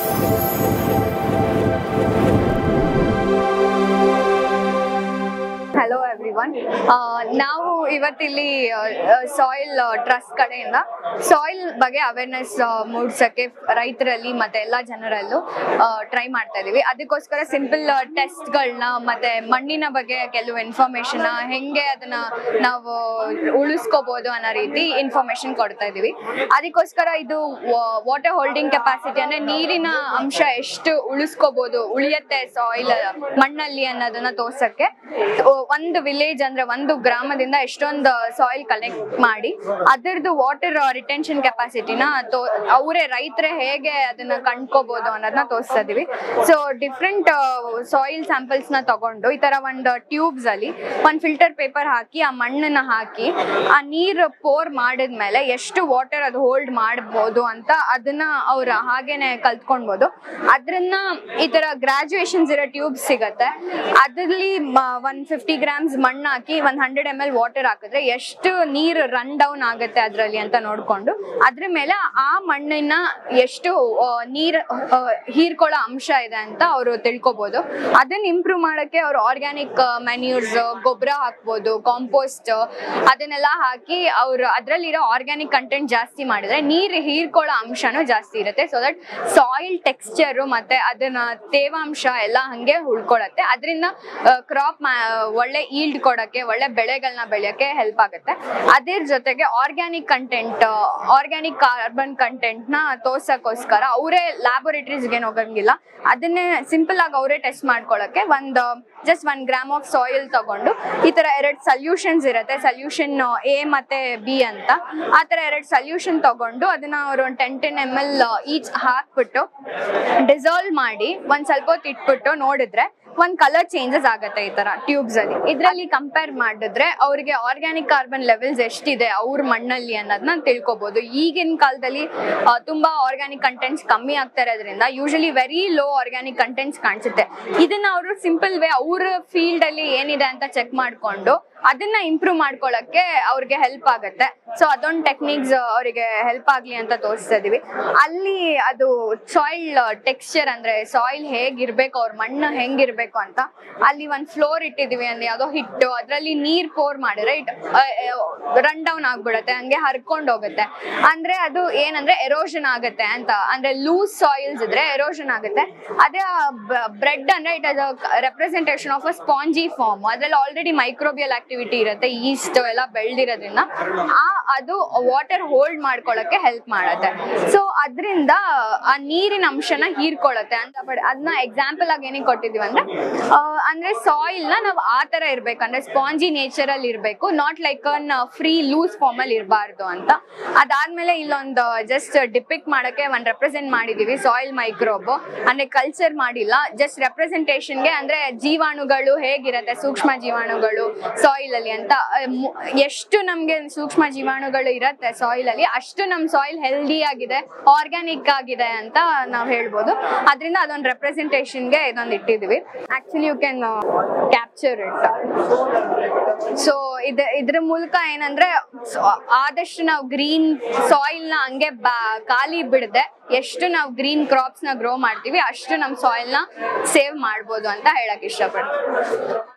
hello everyone ನಾವು ಇವತ್ತಿಲ್ಲಿ soil trust ಕಡೆಯಿಂದ ಸಾಯಿಲ್ ಬಗ್ಗೆ ಅವೇರ್ನೆಸ್ ಮೂಡ್ಸಕ್ಕೆ ರೈತರಲ್ಲಿ ಮತ್ತೆ ಎಲ್ಲ ಜನರಲ್ಲೂ ಟ್ರೈ ಮಾಡ್ತಾ ಇದೀವಿ ಅದಕ್ಕೋಸ್ಕರ ಸಿಂಪಲ್ ಟೆಸ್ಟ್ಗಳನ್ನ ಮತ್ತೆ ಮಣ್ಣಿನ ಬಗ್ಗೆ ಕೆಲವು ಇನ್ಫಾರ್ಮೇಶನ್ ಹೆಂಗೆ ಅದನ್ನ ನಾವು ಉಳಿಸ್ಕೋಬಹುದು ಅನ್ನೋ ರೀತಿ ಇನ್ಫಾರ್ಮೇಶನ್ ಕೊಡ್ತಾ ಇದೀವಿ ಅದಕ್ಕೋಸ್ಕರ ಇದು ವಾಟರ್ ಹೋಲ್ಡಿಂಗ್ ಕೆಪಾಸಿಟಿ ಅಂದ್ರೆ ನೀರಿನ ಅಂಶ ಎಷ್ಟು ಉಳಿಸ್ಕೋಬಹುದು ಉಳಿಯತ್ತೆ ಸಾಯಿಲ್ ಮಣ್ಣಲ್ಲಿ ಅನ್ನೋದನ್ನ ತೋರ್ಸಕ್ಕೆ ಒ- ಒಂದು ವಿಲೇಜ್ ಅಂದ್ರೆ ಒಂದು ಗ್ರಾಮದಿಂದ ಎಷ್ಟೊಂದು ಸಾಯಿಲ್ ಕಲೆಕ್ಟ್ ಮಾಡಿ ಅದರದ್ದು ವಾಟರ್ ರಿಟೆನ್ಷನ್ ಕೆಪಾಸಿಟಿನ ತೋ ಅವರೇ ರೈತರೇ ಹೇಗೆ ಅದನ್ನ ಕಂಡ್ಕೋಬಹುದು ಅನ್ನೋದನ್ನ ತೋರಿಸ್ತಾ ಇದೀವಿ ಸೊ ಡಿಫ್ರೆಂಟ್ ಸಾಯಿಲ್ ಸ್ಯಾಂಪಲ್ಸ್ ನ ತಗೊಂಡು ಈ ತರ ಒಂದು ಟ್ಯೂಬ್ಸ್ ಅಲ್ಲಿ ಒಂದು ಫಿಲ್ಟರ್ ಪೇಪರ್ ಹಾಕಿ ಆ ಮಣ್ಣನ್ನ ಹಾಕಿ ಆ ನೀರು ಪೋರ್ ಮಾಡಿದ್ಮೇಲೆ ಎಷ್ಟು ವಾಟರ್ ಅದು ಹೋಲ್ಡ್ ಮಾಡ್ಬೋದು ಅಂತ ಅದನ್ನ ಅವ್ರ ಹಾಗೇನೆ ಕಲ್ತ್ಕೊಳ್ಬೋದು ಅದ್ರನ್ನ ಈ ತರ ಗ್ರಾಜುಯೇಷನ್ಸ್ ಇರೋ ಟ್ಯೂಬ್ ಸಿಗತ್ತೆ ಅದ್ರಲ್ಲಿ ಒನ್ ಫಿಫ್ಟಿ ಗ್ರಾಮ್ಸ್ ಮಣ್ಣು ಹಾಕಿ ಒಂದ್ ಹಂಡ್ರೆಡ್ ಎಮ್ ಎಲ್ ವಾಟರ್ ಹಾಕಿದ್ರೆ ಎಷ್ಟು ನೀರು ರನ್ ಡೌನ್ ಆಗುತ್ತೆ ಅದ್ರಲ್ಲಿ ಅಂತ ನೋಡ್ಕೊಂಡು ಅದ್ರ ಮೇಲೆ ಆ ಮಣ್ಣಿನ ಎಷ್ಟು ಆ, ನೀರ್ ಆ, ಹೀರ್ಕೊಳ್ಳೋ ಅಂಶ ಇದೆ ಅಂತ ಅವರು ತಿಳ್ಕೊಬಹುದು ಅದನ್ನ ಇಂಪ್ರೂವ್ ಮಾಡಕ್ಕೆ ಅವ್ರು ಆರ್ಗ್ಯಾನಿಕ್ ಮ್ಯಾನ್ಯೂರ್ಸ್ ಗೊಬ್ಬರ ಹಾಕ್ಬೋದು ಕಾಂಪೋಸ್ಟ್ ಅದನ್ನೆಲ್ಲ ಹಾಕಿ ಅವ್ರು ಅದ್ರಲ್ಲಿರೋ ಆರ್ಗ್ಯಾನಿಕ್ ಕಂಟೆಂಟ್ ಜಾಸ್ತಿ ಮಾಡಿದ್ರೆ ನೀರು ಹೀರ್ಕೊಳ್ಳೋ ಅಂಶನೂ ಜಾಸ್ತಿ ಇರುತ್ತೆ ಸೊ ದಟ್ ಸಾಯಿಲ್ ಟೆಕ್ಸ್ಚರ್ ಮತ್ತೆ ಅದನ್ನ ತೇವಾಂಶ ಎಲ್ಲ ಹಂಗೆ ಉಳ್ಕೊಳತ್ತೆ ಅದರಿಂದ ಕ್ರಾಪ್ ಒಳ್ಳೆ ಈಲ್ಡ್ ಕೊಡಕ್ಕೆ ಒಳ್ಳೆ ಬೆಳೆಗಳನ್ನ ಬೆಳೆಯಕ್ಕೆ ಹೆಲ್ಪ್ ಆಗುತ್ತೆ ಅದ್ರ ಜೊತೆಗೆ organic content organic carbon content ನ ತೋರ್ಸಕ್ಕೋಸ್ಕರ ಅವರೇ ಲ್ಯಾಬೊರೇಟರೀಸ್ಗೆ ಏನು ಹೋಗಂಗಿಲ್ಲ ಅದನ್ನೇ ಸಿಂಪಲ್ ಆಗಿ ಅವರೇ ಟೆಸ್ಟ್ ಮಾಡ್ಕೊಳಕ್ಕೆ ಒಂದು just one gram of soil ತಗೊಂಡು ಈ ತರ ಎರಡು ಸಲ್ಯೂಷನ್ಸ್ ಇರುತ್ತೆ ಸಲ್ಯೂಷನ್ ಎ ಮತ್ತೆ ಬಿ ಅಂತ ಆ ತರ ಎರಡು ಸಲ್ಯೂಷನ್ ತಗೊಂಡು ಅದನ್ನ ಅವರು ಒಂದು ten ten M L each ಹಾಕ್ಬಿಟ್ಟು ಡಿಸಾಲ್ವ್ ಮಾಡಿ ಒಂದ್ ಸ್ವಲ್ಪ ಹೊತ್ತು ಇಟ್ಬಿಟ್ಟು ನೋಡಿದ್ರೆ ಒಂದ್ ಕಲರ್ ಚೇಂಜಸ್ ಆಗತ್ತೆ ಈ ತರ ಟ್ಯೂಬ್ಸ್ ಅಲ್ಲಿ ಇದ್ರಲ್ಲಿ ಕಂಪೇರ್ ಮಾಡಿದ್ರೆ ಅವ್ರಿಗೆ ಆರ್ಗ್ಯಾನಿಕ್ ಕಾರ್ಬನ್ ಲೆವೆಲ್ಸ್ ಎಷ್ಟಿದೆ ಅವ್ರ ಮಣ್ಣಲ್ಲಿ ಅನ್ನೋದನ್ನ ತಿಳ್ಕೊಬಹುದು ಈಗಿನ ಕಾಲದಲ್ಲಿ ಆ, ತುಂಬಾ ಆರ್ಗ್ಯಾನಿಕ್ ಕಂಟೆಂಟ್ಸ್ ಕಮ್ಮಿ ಆಗ್ತಾ ಇರೋದ್ರಿಂದ usually very low organic contents ಕಾಣಿಸುತ್ತೆ ಇದನ್ನ ಅವರು ಸಿಂಪಲ್ ವೇ ಅವ್ರ ಫೀಲ್ಡ್ ಅಲ್ಲಿ ಏನಿದೆ ಅಂತ ಚೆಕ್ ಮಾಡ್ಕೊಂಡು ಅದನ್ನ ಇಂಪ್ರೂವ್ ಮಾಡ್ಕೊಳಕ್ಕೆ ಅವ್ರಿಗೆ ಹೆಲ್ಪ್ ಆಗುತ್ತೆ ಸೊ ಅದೊಂದು ಟೆಕ್ನಿಕ್ಸ್ ಅವರಿಗೆ ಹೆಲ್ಪ್ ಆಗ್ಲಿ ಅಂತ ತೋರಿಸ್ತಾ ಇದೀವಿ ಅಲ್ಲಿ ಅದು ಸಾಯಿಲ್ ಟೆಕ್ಸ್ಚರ್ ಅಂದ್ರೆ ಸಾಯಿಲ್ ಹೇಗಿರ್ಬೇಕು ಅವ್ರ ಮಣ್ಣು ಹೆಂಗಿರ್ಬೇಕು ಅಂತ ಅಲ್ಲಿ ಒಂದ್ ಫ್ಲೋರ್ ಇಟ್ಟಿದೀವಿ ಅಂದ್ರೆ ಯಾವ್ದೋ ಹಿಟ್ಟು ಅದ್ರಲ್ಲಿ ನೀರ್ ಪೋರ್ ಮಾಡಿದ್ರೆ ಇಟ್ ರನ್ ಡೌನ್ ಆಗ್ಬಿಡತ್ತೆ ಹಂಗೆ ಹರ್ಕೊಂಡ್ ಹೋಗುತ್ತೆ ಅಂದ್ರೆ ಅದು ಏನಂದ್ರೆ ಎರೋಷನ್ ಆಗುತ್ತೆ ಅಂತ ಅಂದ್ರೆ ಲೂಸ್ ಸಾಯಿಲ್ಸ್ ಇದ್ರೆ ಎರೋಷನ್ ಆಗುತ್ತೆ ಅದೇ ಬ್ರೆಡ್ ಅಂದ್ರೆ it is representation of a spongy form ಅದ್ರಲ್ಲಿ ಆಲ್ರೆಡಿ ಮೈಕ್ರೋಬಿಯಲ್ ಆಕ್ಟಿವಿಟಿ ಇರುತ್ತೆ ಈಸ್ಟ್ ಎಲ್ಲ ಬೆಳ್ದಿರೋದ್ರಿಂದ ಆ ಅದು ವಾಟರ್ ಹೋಲ್ಡ್ ಮಾಡ್ಕೊಳಕ್ಕೆ ಹೆಲ್ಪ್ ಮಾಡುತ್ತೆ ಸೊ ಅದರಿಂದ ಆ ನೀರಿನ ಅಂಶನ ಹೀರ್ಕೊಳ್ಳುತ್ತೆ ಅಂತ ಬಟ್ ಅದನ್ನ ಎಕ್ಸಾಂಪಲ್ ಆಗಿ ಏನಿಗೆ ಕೊಟ್ಟಿದೀವಿ ಅಂದ್ರೆ ಆ, ಅಂದ್ರೆ ಸಾಯಿಲ್ ನ ನಾವು ಆ ತರ ಇರ್ಬೇಕಂದ್ರೆ ಸ್ಪಾಂಜಿ ನೇಚರ್ ಅಲ್ಲಿ ಇರ್ಬೇಕು not like an free loose form ಅಲ್ಲಿ ಇರಬಾರ್ದು ಅಂತ ಅದಾದ್ಮೇಲೆ ಇಲ್ಲೊಂದು ಜಸ್ಟ್ ಡಿಪಿಕ್ಟ್ ಮಾಡಕ್ಕೆ ಒಂದ್ ರೆಪ್ರೆಸೆಂಟ್ ಮಾಡಿದೀವಿ ಸಾಯಿಲ್ ಮೈಕ್ರೋಬ್ ಅಂದ್ರೆ ಕಲ್ಚರ್ ಮಾಡಿಲ್ಲ ಜಸ್ಟ್ ರೆಪ್ರೆಸೆಂಟೇಷನ್ಗೆ ಅಂದ್ರೆ ಜೀವಾಣುಗಳು ಹೇಗಿರತ್ತೆ ಸೂಕ್ಷ್ಮ ಜೀವಾಣುಗಳು ಸಾಯಿಲ್ ಅಲ್ಲಿ ಅಂತ ಆ, ಮು- ಎಷ್ಟು ನಮ್ಗೆ ಸೂಕ್ಷ್ಮ ಜೀವಾಣುಗಳು ಇರತ್ತೆ ಸಾಯಿಲ್ ಅಲ್ಲಿ ಅಷ್ಟು ನಮ್ ಸಾಯಿಲ್ ಹೆಲ್ದಿ ಆಗಿದೆ ಆರ್ಗ್ಯಾನಿಕ್ ಆಗಿದೆ ಅಂತ ನಾವ್ ಹೇಳ್ಬೋದು ಅದರಿಂದ ಅದೊಂದು ರೆಪ್ರೆಸೆಂಟೇಷನ್ಗೆ ಇದೊಂದು ಇಟ್ಟಿದ್ವಿ actually you can capture it so ಇದ ಇದ್ರ ಮೂಲಕ ಏನಂದ್ರೆ ಸ- ಆದಷ್ಟು ನಾವು ಗ್ರೀನ್ ಸಾಯಿಲ್ ನ ಹಂಗೆ ಬಾ- ಖಾಲಿ ಬಿಡದೆ ಎಷ್ಟು ನಾವು ಗ್ರೀನ್ ಕ್ರಾಪ್ಸ್ ನ ಗ್ರೋ ಮಾಡ್ತೀವಿ ಅಷ್ಟು ನಮ್ ಸಾಯಿಲ್ ನ ಸೇವ್ ಮಾಡ್ಬೋದು ಅಂತ ಹೇಳಕ್ ಇಷ್ಟಪಡ್ತೀನಿ